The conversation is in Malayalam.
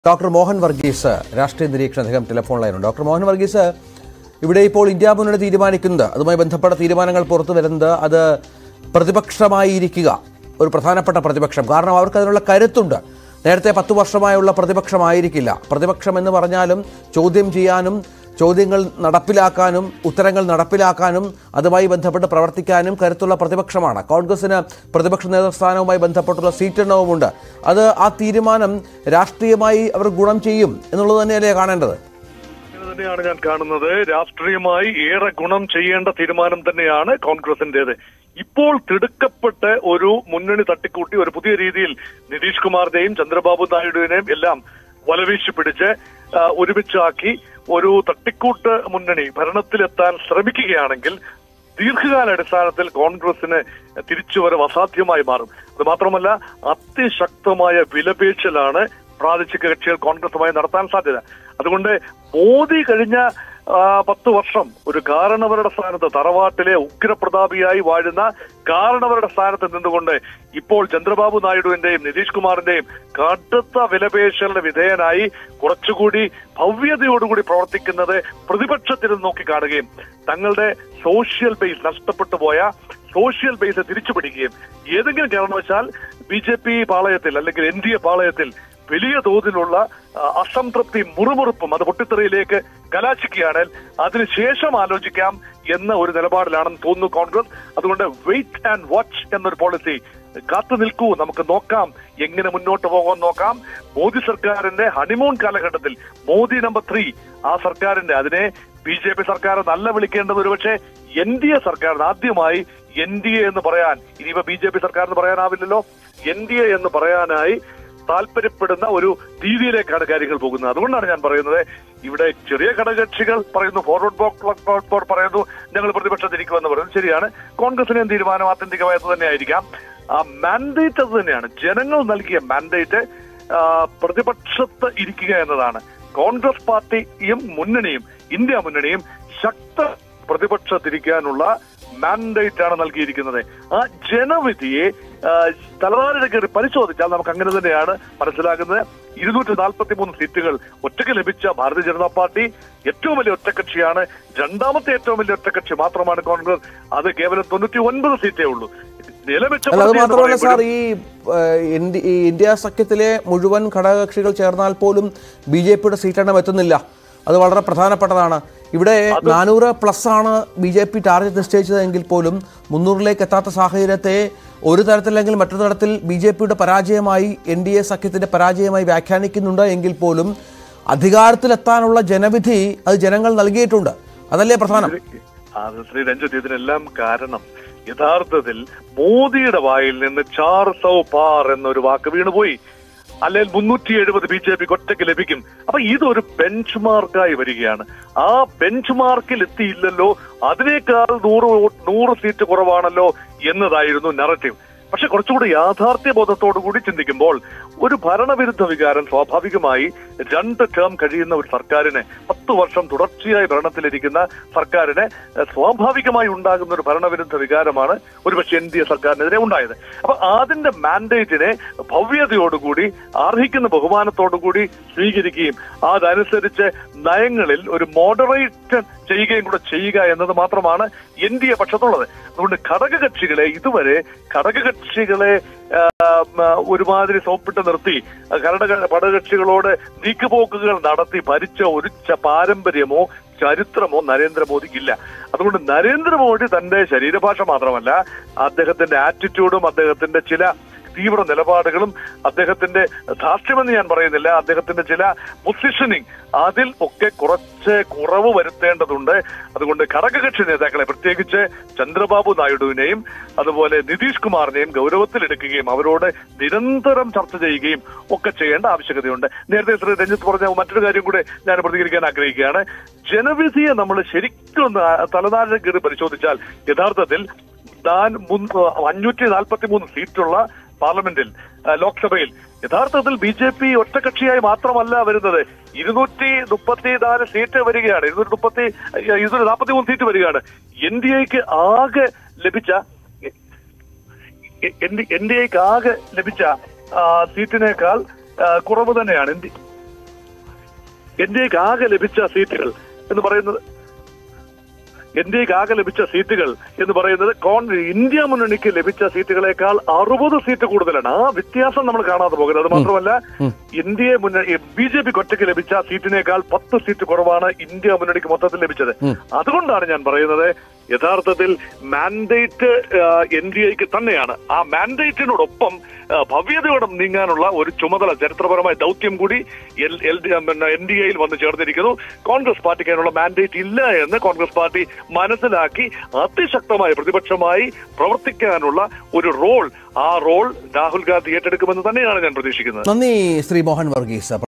ഡോക്ടർ മോഹൻ വർഗീസ് രാഷ്ട്രീയ നിരീക്ഷണ അദ്ദേഹം ടെലിഫോൺ ലൈനുണ്ട് ഡോക്ടർ മോഹൻ വർഗീസ് ഇവിടെ ഇപ്പോൾ ഇന്ത്യ മുന്നണി തീരുമാനിക്കുന്നത് അതുമായി ബന്ധപ്പെട്ട തീരുമാനങ്ങൾ പുറത്തു വരുന്നത് അത് പ്രതിപക്ഷമായിരിക്കുക ഒരു പ്രധാനപ്പെട്ട പ്രതിപക്ഷം കാരണം അവർക്ക് അതിനുള്ള കരുത്തുണ്ട് നേരത്തെ പത്തു വർഷമായുള്ള പ്രതിപക്ഷമായിരിക്കില്ല പ്രതിപക്ഷം എന്ന് പറഞ്ഞാലും ചോദ്യം ചെയ്യാനും ചോദ്യങ്ങൾ നടപ്പിലാക്കാനും ഉത്തരങ്ങൾ നടപ്പിലാക്കാനും അതുമായി ബന്ധപ്പെട്ട് പ്രവർത്തിക്കാനും കരുത്തുള്ള പ്രതിപക്ഷമാണ് കോൺഗ്രസിന് പ്രതിപക്ഷ നേതൃസ്ഥാനവുമായി ബന്ധപ്പെട്ടുള്ള സീറ്റെണ്ണവുമുണ്ട് അത് ആ തീരുമാനം രാഷ്ട്രീയമായി അവർ ഗുണം ചെയ്യും എന്നുള്ളത് തന്നെയല്ലേ കാണേണ്ടത് ഇത് തന്നെയാണ് ഞാൻ കാണുന്നത് രാഷ്ട്രീയമായി ഏറെ ഗുണം ചെയ്യേണ്ട തീരുമാനം തന്നെയാണ് കോൺഗ്രസിന്റേത് ഇപ്പോൾ തിടുക്കപ്പെട്ട് ഒരു മുന്നണി തട്ടിക്കൂട്ടി ഒരു പുതിയ രീതിയിൽ നിതീഷ് കുമാറിന്റെയും ചന്ദ്രബാബു നായിഡുവിനെയും എല്ലാം വലവീശി പിടിച്ച് ആ, ഒരുമിച്ചാക്കി ഒരു തട്ടിക്കൂട്ട് മുന്നണി ഭരണത്തിലെത്താൻ ശ്രമിക്കുകയാണെങ്കിൽ ദീർഘകാല അടിസ്ഥാനത്തിൽ കോൺഗ്രസിന് തിരിച്ചുവരവ് അസാധ്യമായി മാറും അത് മാത്രമല്ല അതിശക്തമായ വിലപേശലാണ് പ്രാദേശിക കക്ഷികൾ കോൺഗ്രസുമായി നടത്താൻ സാധ്യത അതുകൊണ്ട് മോദി കഴിഞ്ഞ ആ, പത്ത് വർഷം ഒരു കാരണവരുടെ സ്ഥാനത്ത് തറവാട്ടിലെ ഉഗ്രപ്രതാപിയായി വാഴുന്ന കാരണവരുടെ സ്ഥാനത്ത് നിന്നുകൊണ്ട് ഇപ്പോൾ ചന്ദ്രബാബു നായിഡുവിന്റെയും നിതീഷ് കുമാറിന്റെയും കടുത്ത വിലപേശലിന് വിധേയനായി കുറച്ചുകൂടി ഭവ്യതയോടുകൂടി പ്രവർത്തിക്കുന്നത് പ്രതിപക്ഷത്തിൽ നിന്ന് നോക്കിക്കാണുകയും തങ്ങളുടെ സോഷ്യൽ ബേസ് നഷ്ടപ്പെട്ടു പോയ സോഷ്യൽ ബേസ് തിരിച്ചു പിടിക്കുകയും ഏതെങ്കിലും കാരണവശാൽ ബി ജെ പി പാളയത്തിൽ അല്ലെങ്കിൽ എൻ ഡി എ പാളയത്തിൽ വലിയ തോതിലുള്ള ആ, അസംതൃപ്തി മുറുമുറുപ്പും അത് പൊട്ടിത്തെറിയിലേക്ക് കലാശിക്കുകയാണെങ്കിൽ അതിനുശേഷം ആലോചിക്കാം എന്ന ഒരു നിലപാടിലാണെന്ന് തോന്നുന്നു കോൺഗ്രസ് അതുകൊണ്ട് വെയിറ്റ് ആൻഡ് വാച്ച് എന്നൊരു പോളിസി കാത്തു നിൽക്കൂ നമുക്ക് നോക്കാം എങ്ങനെ മുന്നോട്ട് പോകാൻ നോക്കാം മോദി സർക്കാരിന്റെ ഹണിമൂൺ കാലഘട്ടത്തിൽ മോദി നമ്പർ ത്രീ ആ സർക്കാരിന്റെ അതിനെ ബി ജെ പി സർക്കാർ നല്ല വിളിക്കേണ്ടത് ഒരുപക്ഷെ എൻ ഡി എ സർക്കാരിന് ആദ്യമായി എൻ ഡി എ എന്ന് പറയാൻ ഇനിയിപ്പോ ബി ജെ പി സർക്കാർ എന്ന് പറയാനാവില്ലല്ലോ എൻ ഡി എ എന്ന് പറയാനായി താല്പര്യപ്പെടുന്ന ഒരു രീതിയിലേക്കാണ് കാര്യങ്ങൾ പോകുന്നത് അതുകൊണ്ടാണ് ഞാൻ പറയുന്നത് ഇവിടെ ചെറിയ ഘടകകക്ഷികൾ പറയുന്നു ഫോർവേഡ് ബ്ലോക്ക് പറയുന്നു ഞങ്ങൾ പ്രതിപക്ഷത്തിരിക്കുമെന്ന് പറയുന്നത് ശരിയാണ് കോൺഗ്രസിന് തീരുമാനം ആത്യന്തികമായത് തന്നെയായിരിക്കാം ആ മാൻഡേറ്റ് അത് തന്നെയാണ് ജനങ്ങൾ നൽകിയ മാൻഡേറ്റ് പ്രതിപക്ഷത്ത് ഇരിക്കുക എന്നതാണ് കോൺഗ്രസ് പാർട്ടിയും മുന്നണിയും ഇന്ത്യ മുന്നണിയും ശക്ത പ്രതിപക്ഷത്തിരിക്കാനുള്ള മാൻഡേറ്റ് ആണ് നൽകിയിരിക്കുന്നത് ആ ജനവിധിയെ ആ, തലനാരിഴ കയറി പരിശോധിച്ചാൽ നമുക്ക് അങ്ങനെ തന്നെയാണ് മനസ്സിലാകുന്നത് ഇരുന്നൂറ്റി നാൽപ്പത്തി മൂന്ന് സീറ്റുകൾ ഒറ്റയ്ക്ക് ലഭിച്ച ഭാരതീയ ജനതാ പാർട്ടി ഏറ്റവും വലിയ ഒറ്റക്കക്ഷിയാണ് രണ്ടാമത്തെ ഏറ്റവും വലിയ ഒറ്റക്കക്ഷി മാത്രമാണ് കോൺഗ്രസ് അത് കേവലം തൊണ്ണൂറ്റി ഒൻപത് സീറ്റേ ഉള്ളൂ നിലവിച്ച അല്ല അത് പാർട്ടി എന്ന് മാത്രമല്ല സാർ പറയുമ്പോഴും ഈ ഏഹ്, ഇന്ത്യ- ഈ ഇന്ത്യ സഖ്യത്തിലെ മുഴുവൻ ഘടകകക്ഷികൾ ചേർന്നാൽ പോലും ബി ജെ പിയുടെ സീറ്റെണ്ണം എത്തുന്നില്ല അത് വളരെ പ്രധാനപ്പെട്ടതാണ് ഇവിടെ നാനൂറ് പ്ലസ് ആണ് ബി ജെ പി ടാർഗറ്റ് നിശ്ചയിച്ചതെങ്കിൽ പോലും മുന്നൂറിലേക്ക് എത്താത്ത സാഹചര്യത്തെ ഒരു തരത്തിലെങ്കിൽ മറ്റൊരു തരത്തിൽ ബി ജെ പിയുടെ പരാജയമായി എൻ ഡി എ സഖ്യത്തിന്റെ പരാജയമായി വ്യാഖ്യാനിക്കുന്നുണ്ട് എങ്കിൽ പോലും അധികാരത്തിലെത്താനുള്ള ജനവിധി അത് ജനങ്ങൾ നൽകിയിട്ടുണ്ട് അതല്ലേ പ്രധാനം അത് ശ്രീ രഞ്ജിത്ത് ഇതിനെല്ലാം കാരണം യഥാർത്ഥത്തിൽ മോദിയുടെ വായിൽ നിന്ന് ചാർ സൗ പാർ എന്നൊരു വാക്ക് വീണുപോയി അല്ലെങ്കിൽ മുന്നൂറ്റി എഴുപത് ബി ജെ പിക്ക് ഒറ്റയ്ക്ക് ലഭിക്കും അപ്പൊ ഇതൊരു ബെഞ്ച് മാർക്കായി വരികയാണ് ആ ബെഞ്ച് മാർക്കിൽ എത്തിയില്ലല്ലോ അതിനേക്കാൾ നൂറ് വോട്ട് നൂറ് സീറ്റ് കുറവാണല്ലോ എന്നതായിരുന്നു നറേറ്റീവ് പക്ഷെ കുറച്ചുകൂടി യാഥാർത്ഥ്യ ബോധത്തോടു കൂടി ചിന്തിക്കുമ്പോൾ ഒരു ഭരണവിരുദ്ധ വികാരം സ്വാഭാവികമായി രണ്ട് ടേം കഴിയുന്ന ഒരു സർക്കാരിന് പത്ത് വർഷം തുടർച്ചയായി ഭരണത്തിലിരിക്കുന്ന സർക്കാരിന് ഏഹ്, സ്വാഭാവികമായി ഉണ്ടാകുന്ന ഒരു ഭരണവിരുദ്ധ വികാരമാണ് ഒരുപക്ഷെ എൻ ഡി എ സർക്കാരിനെതിരെ ഉണ്ടായത് അപ്പൊ അതിന്റെ മാൻഡേറ്റിനെ ഭവ്യതയോടുകൂടി അർഹിക്കുന്ന ബഹുമാനത്തോടുകൂടി സ്വീകരിക്കുകയും അതനുസരിച്ച് നയങ്ങളിൽ ഒരു മോഡറേറ്റ് ചെയ്യുകയും കൂടെ ചെയ്യുക എന്നത് മാത്രമാണ് എൻ ഡി എ പക്ഷത്തുള്ളത് അതുകൊണ്ട് ഘടകകക്ഷികളെ ഇതുവരെ ഘടകകക്ഷികളെ ആ, മ, ഒരുമാതിരി സോപ്പിട്ട് നിർത്തി ഘടക ഘടകകക്ഷികളോട് നീക്കുപോക്കുകൾ നടത്തി ഭരിച്ച ഒരു ച- പാരമ്പര്യമോ ചരിത്രമോ നരേന്ദ്രമോദിക്കില്ല അതുകൊണ്ട് നരേന്ദ്രമോദി തന്റെ ശരീരഭാഷ മാത്രമല്ല അദ്ദേഹത്തിന്റെ ആറ്റിറ്റ്യൂഡും അദ്ദേഹത്തിന്റെ ചില തീവ്ര നിലപാടുകളും അദ്ദേഹത്തിന്റെ ധാർഷ്ട്യമെന്ന് ഞാൻ പറയുന്നില്ല അദ്ദേഹത്തിന്റെ ചില പൊസിഷനിങ് അതിൽ ഒക്കെ കുറച്ച് കുറവ് വരുത്തേണ്ടതുണ്ട് അതുകൊണ്ട് ഘടകകക്ഷി നേതാക്കളെ പ്രത്യേകിച്ച് ചന്ദ്രബാബു നായിഡുവിനെയും അതുപോലെ നിതീഷ് കുമാറിനെയും ഗൗരവത്തിലെടുക്കുകയും അവരോട് നിരന്തരം ചർച്ച ചെയ്യുകയും ഒക്കെ ചെയ്യേണ്ട ആവശ്യകതയുണ്ട് നേരത്തെ ശ്രീ രഞ്ജിത്ത് പറഞ്ഞ മറ്റൊരു കാര്യം കൂടെ ഞാൻ പ്രതികരിക്കാൻ ആഗ്രഹിക്കുകയാണ് ജനവിധിയെ നമ്മൾ ശരിക്കും ഒന്ന് തലനാരിഴ കയറി പരിശോധിച്ചാൽ യഥാർത്ഥത്തിൽ താൻ അഞ്ഞൂറ്റി നാൽപ്പത്തി മൂന്ന് സീറ്റുള്ള പാർലമെന്റിൽ ആ, ലോക്സഭയിൽ യഥാർത്ഥത്തിൽ ബി ജെ പി ഒറ്റകക്ഷിയായി മാത്രമല്ല വരുന്നത് ഇരുന്നൂറ്റി മുപ്പത്തി നാല് സീറ്റ് വരികയാണ് ഇരുന്നൂറ്റി മുപ്പത്തി ഇരുന്നൂറ്റി നാൽപ്പത്തി മൂന്ന് സീറ്റ് വരികയാണ് എൻ ഡി എക്ക് ആകെ ലഭിച്ച എൻ ഡി എക്ക് ആകെ ലഭിച്ച ആ, സീറ്റിനേക്കാൾ ആ, കുറവ് തന്നെയാണ് എൻ ഡി എൻ ഡി എക്ക് ആകെ ലഭിച്ച സീറ്റുകൾ എന്ന് പറയുന്നത് എൻ ഡി എക്ക് ആകെ ലഭിച്ച സീറ്റുകൾ എന്ന് പറയുന്നത് കോൺ ഇന്ത്യ മുന്നണിക്ക് ലഭിച്ച സീറ്റുകളെക്കാൾ അറുപത് സീറ്റ് കൂടുതലാണ് ആ വ്യത്യാസം നമ്മൾ കാണാതെ പോകുന്നത് അത് മാത്രമല്ല ഇന്ത്യയെ മുന്നണി ബി ജെ പിക്ക് ഒറ്റയ്ക്ക് ലഭിച്ച സീറ്റിനേക്കാൾ പത്ത് സീറ്റ് കുറവാണ് ഇന്ത്യ മുന്നണിക്ക് മൊത്തത്തിൽ ലഭിച്ചത് അതുകൊണ്ടാണ് ഞാൻ പറയുന്നത് യഥാർത്ഥത്തിൽ മാൻഡേറ്റ് എൻ ഡി എക്ക് തന്നെയാണ് ആ മാൻഡേറ്റിനോടൊപ്പം ആ, ഭവ്യതയോടെ നീങ്ങാനുള്ള ഒരു ചുമതല ചരിത്രപരമായ ദൗത്യം കൂടി എൽ എൽ ഡി പിന്നെ എൻ ഡി എയിൽ വന്ന് ചേർന്നിരിക്കുന്നു കോൺഗ്രസ് പാർട്ടിക്ക് അതിനുള്ള മാൻഡേറ്റ് ഇല്ല എന്ന് കോൺഗ്രസ് പാർട്ടി മനസ്സിലാക്കി അതിശക്തമായ പ്രതിപക്ഷമായി പ്രവർത്തിക്കാനുള്ള ഒരു റോൾ ആ റോൾ രാഹുൽ ഗാന്ധി ഏറ്റെടുക്കുമെന്ന് തന്നെയാണ് ഞാൻ പ്രതീക്ഷിക്കുന്നത് നന്ദി ശ്രീ മോഹൻ വർഗീസ്